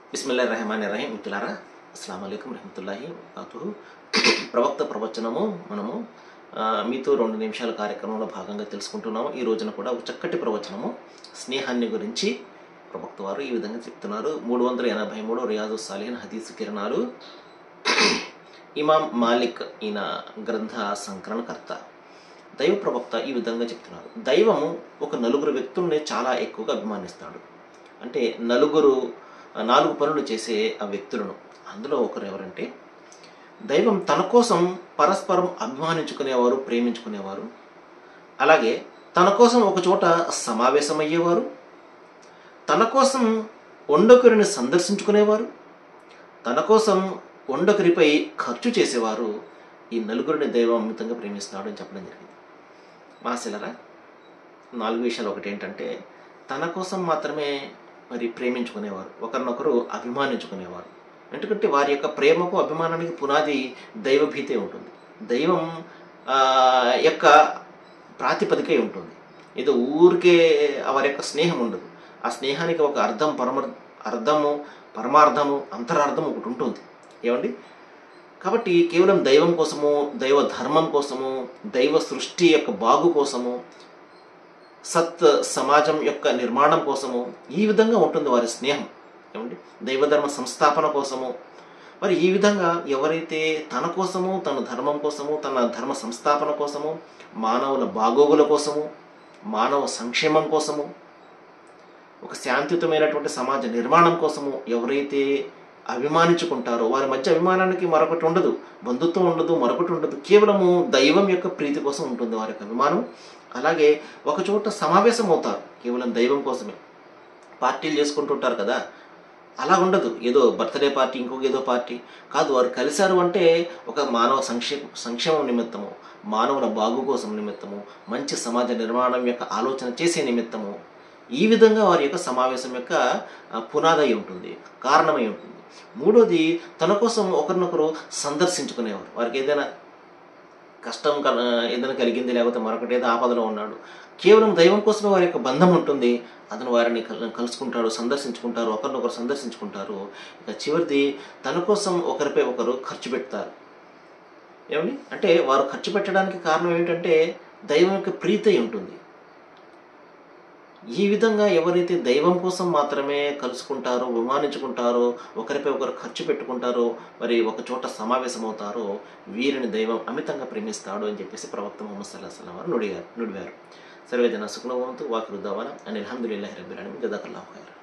బిస్మిల్లా రెహమాన్ రహీం మిత్రులారా అస్సలం అయికం రహమతుల్లాహి వబరకాతుహు ప్రవక్త ప్రవచనము మనము ఆ, మీతో రెండు నిమిషాల కార్యక్రమంలో భాగంగా తెలుసుకుంటున్నాము ఈ రోజున కూడా ఒక చక్కటి ప్రవచనము స్నేహాన్ని గురించి ప్రవక్త వారు ఈ విధంగా చెప్తున్నారు మూడు వందల ఎనభై మూడు రియాజు సాలిహన్ హదీసు కిరణాలు ఇమాం మాలిక్ ఈయన గ్రంథ సంకలనకర్త దైవ ప్రవక్త ఈ విధంగా చెప్తున్నారు దైవము ఒక నలుగురు వ్యక్తుల్ని చాలా ఎక్కువగా అభిమానిస్తాడు అంటే నలుగురు నాలుగు పనులు చేసే ఆ వ్యక్తులను అందులో ఒకరు ఎవరంటే దైవం తన కోసం పరస్పరం అభిమానించుకునేవారు ప్రేమించుకునేవారు అలాగే తన కోసం ఒక చోట సమావేశమయ్యేవారు తన కోసం వండొకరిని సందర్శించుకునేవారు తన కోసం వండొకరిపై ఖర్చు చేసేవారు ఈ నలుగురిని దైవం అమితంగా ప్రేమిస్తున్నాడు అని చెప్పడం జరిగింది మాసిలరా నాలుగు విషయాలు ఒకటి ఏంటంటే తన కోసం మాత్రమే మరి ప్రేమించుకునేవారు ఒకరినొకరు అభిమానించుకునేవారు ఎందుకంటే వారి యొక్క ప్రేమకు అభిమానానికి పునాది దైవభీతే ఉంటుంది దైవం ఆ, యొక్క ప్రాతిపదికే ఉంటుంది ఏదో ఊరికే వారి యొక్క స్నేహం ఉండదు ఆ స్నేహానికి ఒక అర్థం పరమ అర్థము పరమార్థము అంతరార్థం ఒకటి ఉంటుంది ఏమండి కాబట్టి కేవలం దైవం కోసము దైవ ధర్మం కోసము దైవ సృష్టి యొక్క బాగు కోసము సత్ సమాజం యొక్క నిర్మాణం కోసము ఈ విధంగా ఉంటుంది వారి స్నేహం ఏమండి దైవధర్మ సంస్థాపన కోసము మరి ఈ విధంగా ఎవరైతే తన కోసము తన ధర్మం కోసము తన ధర్మ సంస్థాపన కోసము మానవుల బాగోగుల కోసము మానవ సంక్షేమం కోసము ఒక శాంతియుతమైనటువంటి సమాజ నిర్మాణం కోసము ఎవరైతే అభిమానించుకుంటారో వారి మధ్య అభిమానానికి మరొకటి ఉండదు బంధుత్వం ఉండదు మరొకటి ఉండదు కేవలము దైవం యొక్క ప్రీతి కోసం ఉంటుంది వారి యొక్క అభిమానం అలాగే ఒక చోట సమావేశం అవుతారు కేవలం దైవం కోసమే పార్టీలు చేసుకుంటుంటారు కదా అలా ఉండదు ఏదో బర్త్డే పార్టీ ఇంకొక ఏదో పార్టీ కాదు వారు కలిశారు అంటే ఒక మానవ సంక్షే సంక్షేమం నిమిత్తము మానవుల బాగు కోసం నిమిత్తము మంచి సమాజ నిర్మాణం యొక్క ఆలోచన చేసే నిమిత్తము ఈ విధంగా వారి యొక్క సమావేశం యొక్క ఆ, పునాదై ఉంటుంది కారణమై ఉంటుంది మూడోది తన కోసం ఒకరినొకరు సందర్శించుకునేవారు వారికి ఏదైనా కష్టం కల ఏదైనా కలిగింది లేకపోతే మరొకటి ఏదో ఆపదలో ఉన్నాడు కేవలం దైవం కోసమే వారి యొక్క బంధం ఉంటుంది అతను వారిని కల్- కలుసుకుంటారు సందర్శించుకుంటారు ఒకరినొకరు సందర్శించుకుంటారు ఇక చివరిది తన కోసం ఒకరిపై ఒకరు ఖర్చు పెడతారు ఏమండి అంటే వారు ఖర్చు పెట్టడానికి కారణం ఏంటంటే దైవం యొక్క ప్రీతి అయి ఉంటుంది ఈ విధంగా ఎవరైతే దైవం కోసం మాత్రమే కలుసుకుంటారో విమానించుకుంటారో ఒకరిపై ఒకరు ఖర్చు పెట్టుకుంటారో మరి ఒక చోట సమావేశమవుతారో వీరిని దైవం అమితంగా ప్రేమిస్తాడు అని చెప్పేసి ప్రవక్త ముహమ్మద్ సల్లాహ్ సల్లం వారు నుడిగారు నుడివారు సర్వేజన సుఖనవంతు వాకిరుద్దావన అని అల్హమ్దుల్లాహి రబ్బిల్ ఆలమీన్ జజాకల్లాహు ఖైర్